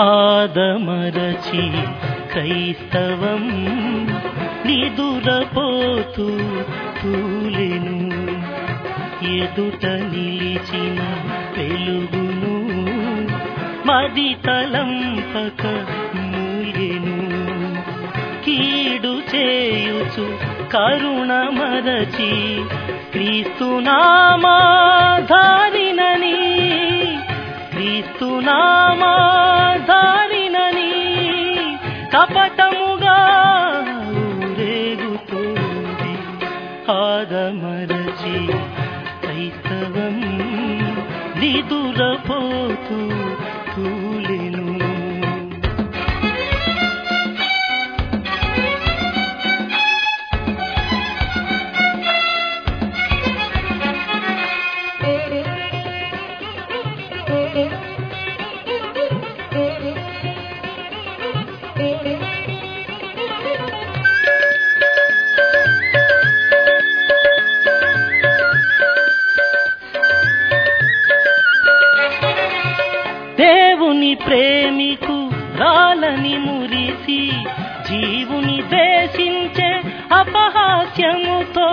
ఆదమరచి క్రైస్తవం నిదురపోతూ తూలెను ఎదుట నిలిచిన వెలుగును మది తలంపక మూలెను కీడు చేయుచు కరుణ మరచి క్రీస్తునామాధారినని క్రీస్తునామాధారినని కపటముగా ఊరేగుతోంది ఆదమరచి క్రైస్తవం నిదురపోతూ తూలెను దేవుని ప్రేమికు రాలని మురిసి జీవుని దేశించే అపహాస్యముతో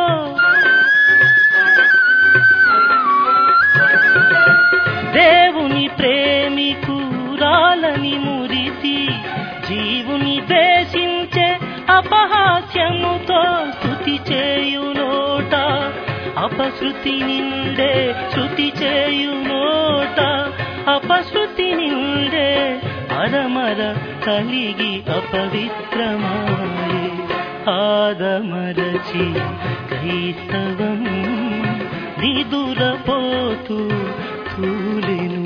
దేవుని ప్రేమికు రాలని మురిసి జీవుని దేశించే అపహాస్యముతో స్థుతి చేయు నోట అపశృతి నిండే శృతి చేయు నోట అపశృతి నిండే అరమర కలిగి అపవిత్రమాయే ఆదమరచి క్రైస్తవం నిదురపోతూ తూలెను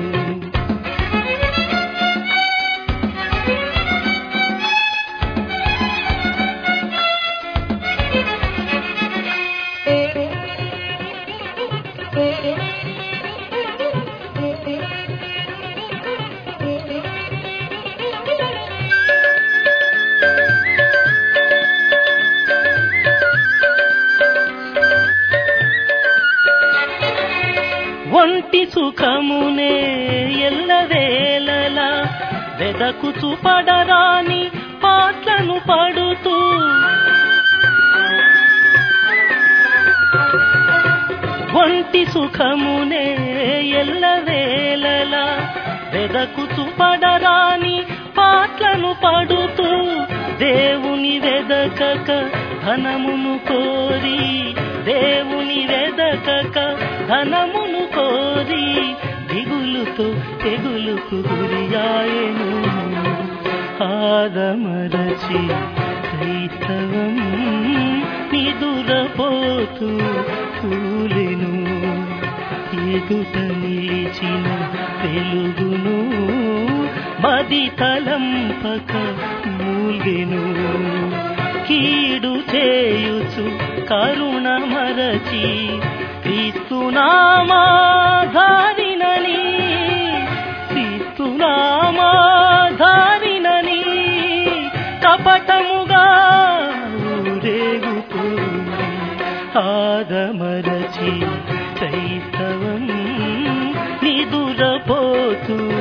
ఒంటి సుఖమునే ఎల్లవేళలా వెదకుచు పడరాని పాటలను పడుతూ ఒంటి సుఖమునే ఎల్లవేళలా వెదకుచు పడరాని పాటలను పడుతూ దేవుని వెదకక ధనమును కోరి దేవుని వెదకక ధనమును కోరి దిగులుతో తెగులుకు గురియాయను ఆదమరచి క్రైస్తవం నిదురపోతూ కూలెను ఎదుట నిలిచిన వెలుగును మది తలంపక మూల్గెను కీడు చేయుచు కరుణ మరచి క్రీస్తునామాధారినని క్రీస్తునామాధారినని కపటముగా ఊరేగుతుంది ఆదమరచి క్రైస్తవం నిదురపోతూ